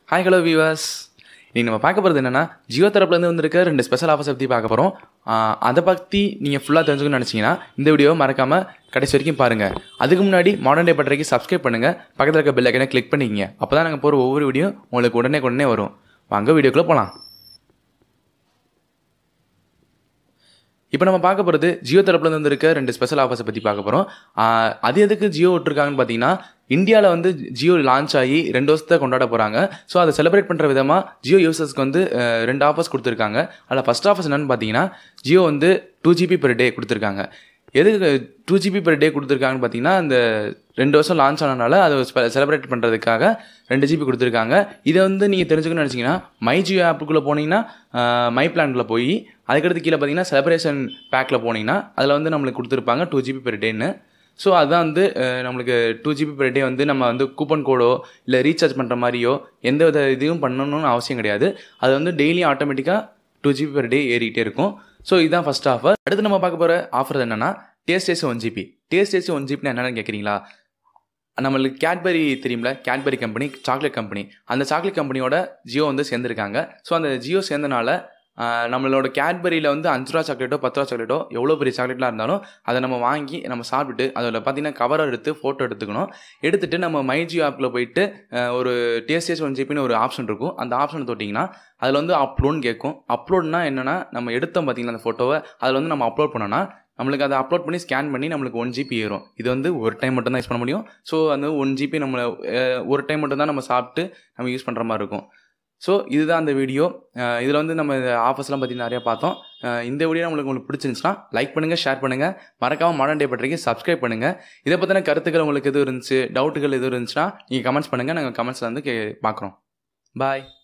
hi hello viewers இன்னைக்கு நம்ம பார்க்க போகிறது என்னென்னா ஜியோ தரப்புலேருந்து வந்திருக்க ரெண்டு ஸ்பெஷல் ஆஃபர்ஸ் பற்றி பார்க்க போகிறோம் அதை பற்றி நீங்கள் ஃபுல்லாக தெரிஞ்சுக்கணும்னு நினச்சிங்கன்னா இந்த வீடியோவை மறக்காமல் கடைசி வரைக்கும் பாருங்கள் அதுக்கு முன்னாடி மாடர்ன் டே பட்டறைக்கு சப்ஸ்கிரைப் பண்ணுங்கள் பக்கத்தில் இருக்க பெல் ஐக்கனை கிளிக் பண்ணிக்கங்க அப்போ தான் நாங்கள் போகிற ஒவ்வொரு வீடியோ உங்களுக்கு உடனே உடனே வரும் வாங்க வீடியோக்குள்ளே போகலாம் இப்போ நம்ம பார்க்க போகிறது ஜியோ தரப்புலேருந்து வந்திருக்க ரெண்டு ஸ்பெஷல் ஆஃபர்ஸை பற்றி பார்க்க போகிறோம் அது எதுக்கு ஜியோ விட்டுருக்காங்கன்னு பார்த்தீங்கன்னா இந்தியாவில் வந்து ஜியோ லான்ச் ஆகி ரெண்டு வருஷத்தை கொண்டாட போகிறாங்க ஸோ அதை செலிப்ரேட் பண்ணுற விதமாக ஜியோ யூசர்ஸ்க்கு வந்து அஹ், ரெண்டு ஆஃபர்ஸ் கொடுத்துருக்காங்க அதில் ஃபஸ்ட் ஆஃபர்ஸ் என்னன்னு பார்த்தீங்கன்னா ஜியோ வந்து டூ ஜிபி பெர் டே கொடுத்துருக்காங்க எதுக்கு டூ ஜிபி பெர் டே கொடுத்துருக்காங்கன்னு பார்த்தீங்கன்னா இந்த ரெண்டு வருஷம் லான்ச் ஆனனால அதை செலிப்ரேட் பண்ணுறதுக்காக ரெண்டு ஜிபி கொடுத்துருக்காங்க இதை வந்து நீங்கள் தெரிஞ்சுக்கணும்னு நினச்சிங்கன்னா மை ஜியோ ஆப்புக்குள்ளே போனீங்கன்னா மை பிளான்குள்ளே போய் அதுக்கடுத்து கீழே பார்த்தீங்கன்னா செலிப்ரேஷன் பேக்கில் போனீங்கன்னா அதில் வந்து நம்மளுக்கு கொடுத்துருப்பாங்க டூ ஜிபி பெர் டேன்னு ஸோ அதுதான் வந்து அஹ், நம்மளுக்கு டூ ஜிபி பெர் டே வந்து நம்ம வந்து கூப்பன் கோடோ இல்லை ரீசார்ஜ் பண்ணுற மாதிரியோ எந்த வித இதையும் பண்ணணும்னு அவசியம் கிடையாது அது வந்து டெய்லி ஆட்டோமேட்டிக்காக டூ ஜிபி பெர் டே ஏறிக்கிட்டே இருக்கும் ஸோ இதுதான் ஃபஸ்ட் ஆஃபர் அடுத்து நம்ம பார்க்க போகிற ஆஃபர் என்னன்னா டேஸ்டேஸ் ஒன் ஜிபி டேஸ்டேஸ் ஒன் ஜிபினா என்னென்னு கேட்குறீங்களா நம்மளுக்கு கேட்பரி தெரியும்ல கேட்பரி கம்பெனி சாக்லேட் கம்பெனி அந்த சாக்லேட் கம்பெனியோட ஜியோ வந்து சேர்ந்துருக்காங்க ஸோ அந்த ஜியோ சேர்ந்தனால ஆஹ், நம்மளோட கேட்பரியில் வந்து அஞ்சு ரூபா சாக்லேட்டோ பத்து ரூபா சாக்லேட்டோ எவ்வளோ பெரிய சாக்லேட்லாம் இருந்தாலும் அதை நம்ம வாங்கி நம்ம சாப்பிட்டுட்டு அதில் பார்த்தீங்கன்னா கவர் எடுத்து ஃபோட்டோ எடுத்துக்கணும் எடுத்துட்டு நம்ம மை ஜியோ ஆப்பில் போயிட்டு ஆஹ், ஒரு டிஎஸ்டிஎஸ் ஒன் ஜிபின்னு ஒரு ஆப்ஷன் இருக்கும் அந்த ஆப்ஷனை தொட்டிங்கன்னா அதில் வந்து அப்லோட்னு கேட்கும் அப்லோட்னா என்னென்னா நம்ம எடுத்தோம் பார்த்தீங்களா அந்த ஃபோட்டோவை அதில் வந்து நம்ம அப்லோட் பண்ணோன்னா நம்மளுக்கு அதை அப்லோட் பண்ணி ஸ்கேன் பண்ணி நம்மளுக்கு ஒன் ஜிபி ஏறும் இது வந்து ஒரு டைம் மட்டும் தான் யூஸ் பண்ண முடியும் ஸோ அந்த ஒன் ஜிபி நம்ம அஹ், ஒரு டைம் மட்டும் தான் நம்ம சாப்பிட்டு நம்ம யூஸ் பண்ணுற மாதிரி இருக்கும் ஸோ இதுதான் அந்த வீடியோ இதில் வந்து நம்ம ஆஃபர்ஸ்லாம் பற்றி நிறையா பார்த்தோம் அஹ், இந்த வீடியோ நம்மளுக்கு உங்களுக்கு பிடிச்சிருந்துச்சுன்னா லைக் பண்ணுங்கள் ஷேர் பண்ணுங்கள் மறக்காமல் மாடர்ன் டே பற்றிக்கு சப்ஸ்கிரைப் பண்ணுங்கள் இதை பற்றின கருத்துக்கள் உங்களுக்கு எதுவும் இருந்துச்சு டவுட்டுகள் எதுவும் இருந்துச்சுன்னா நீங்கள் கமெண்ட்ஸ் பண்ணுங்கள் நாங்கள் கமெண்ட்ஸில் வந்து கே பார்க்குறோம் பாய்